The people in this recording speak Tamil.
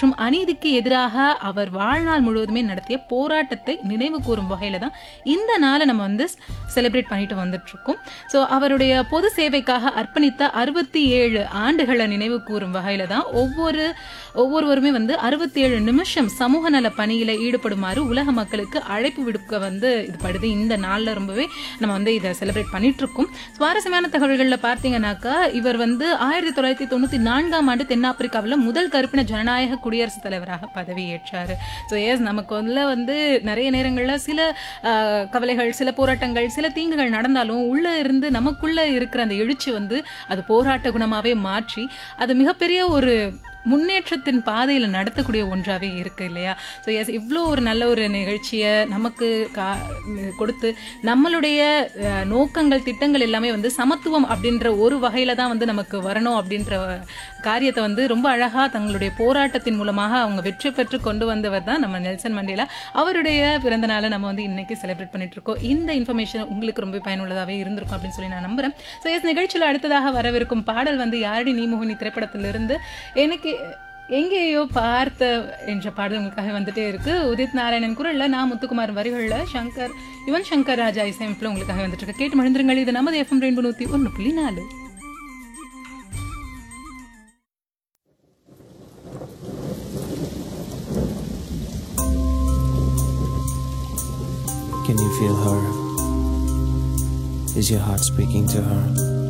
மற்றும் அநீதிக்கு எதிராக அவர் வாழ்நாள் முழுவதுமே நடத்திய போராட்டத்தை நினைவு கூறும் வகையில தான் இந்த நாளை நம்ம வந்து செலிப்ரேட் பண்ணிட்டு வந்துட்டு இருக்கோம் ஸோ அவருடைய பொது சேவைக்காக அர்ப்பணித்த அறுபத்தி ஏழு ஆண்டுகளை நினைவு கூறும் வகையில தான் ஒவ்வொரு ஒவ்வொருவருமே வந்து அறுபத்தி ஏழு நிமிஷம் சமூக நல பணியில ஈடுபடுமாறு உலக மக்களுக்கு அழைப்பு விடுக்க வந்து இது படுது இந்த நாள்ல ரொம்பவே நம்ம வந்து இதை செலிப்ரேட் பண்ணிட்டு இருக்கோம் சுவாரஸ்யமான தகவல்கள்ல பார்த்தீங்கன்னாக்கா இவர் வந்து ஆயிரத்தி தொள்ளாயிரத்தி தொண்ணூத்தி நான்காம் ஆண்டு தென்னாப்பிரிக்காவில் முதல் கருப்பின ஜனநாயக குடியரசுத் தலைவராக பதவியேற்றாரு ஸோ எஸ் நமக்கு வந்து வந்து நிறைய நேரங்கள்ல சில ஆஹ், கவலைகள் சில போராட்டங்கள் சில தீங்குகள் நடந்தாலும் உள்ள இருந்து நமக்குள்ள இருக்கிற அந்த எழுச்சி வந்து அது போராட்ட குணமாவே மாற்றி அது மிகப்பெரிய ஒரு முன்னேற்றத்தின் பாதையில நடத்தக்கூடிய ஒன்றாவே இருக்கு இல்லையா ஸோ எஸ் இவ்வளோ ஒரு நல்ல ஒரு நிகழ்ச்சியை நமக்கு கா கொடுத்து நம்மளுடைய அஹ், நோக்கங்கள் திட்டங்கள் எல்லாமே வந்து சமத்துவம் அப்படின்ற ஒரு வகையில தான் வந்து நமக்கு வரணும் அப்படின்ற காரியத்தை வந்து ரொம்ப அழகா தங்களுடைய போராட்டத்தின் மூலமாக அவங்க வெற்றி பெற்று கொண்டு வந்தவர் தான் நம்ம நெல்சன் மண்டேலா அவருடைய பிறந்த நாளை நம்ம வந்து இன்னைக்கு செலிப்ரேட் பண்ணிட்டு இருக்கோம் இந்த இன்ஃபர்மேஷன் உங்களுக்கு ரொம்ப பயனுள்ளதாகவே இருந்திருக்கும் அப்படின்னு சொல்லி நான் நம்புறேன் ஸோ எஸ் நிகழ்ச்சியில் அடுத்ததாக வரவிருக்கும் பாடல் வந்து யாரடி நீமோகினி திரைப்படத்திலிருந்து எனக்கு எங்கேயோ பார்த்த என்ற பாடல் உங்களுக்காக வந்துட்டே இருக்கு உதித் நாராயணன் குரல்ல நான் முத்துக்குமார் வரிகள்ல சங்கர் யுவன் சங்கர் ராஜா இசையமைப்புல உங்களுக்காக வந்துட்டு இருக்கு கேட்டு மகிழ்ந்துருங்கள் இது நமது எஃப்எம் ரெண்டு நூத்தி ஒன்று புள்ளி நாலு Can you feel her? Is your heart speaking to her?